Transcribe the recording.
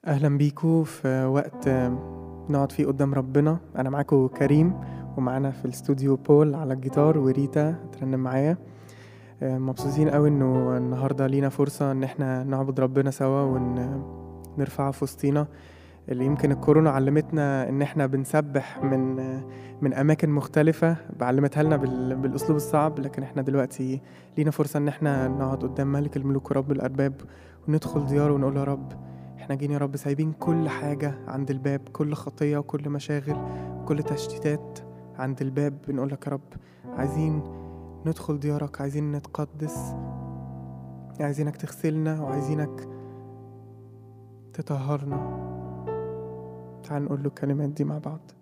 اهلا بيكو في وقت نقعد فيه قدام ربنا انا معاكو كريم ومعانا في الاستوديو بول على الجيتار وريتا ترنم معايا مبسوطين قوي انه النهارده لينا فرصه ان احنا نعبد ربنا سوا ونرفعه في وسطينا اللي يمكن الكورونا علمتنا ان احنا بنسبح من من اماكن مختلفه علمتها لنا بال- بالاسلوب الصعب لكن احنا دلوقتي لينا فرصه ان احنا نقعد قدام ملك الملوك ورب الارباب وندخل دياره ونقول يا رب احنا جايين يا رب سايبين كل حاجه عند الباب كل خطيه وكل مشاغل وكل تشتيتات عند الباب بنقول لك يا رب عايزين ندخل ديارك عايزين نتقدس عايزينك تغسلنا وعايزينك تطهرنا تعال نقول له الكلمات دي مع بعض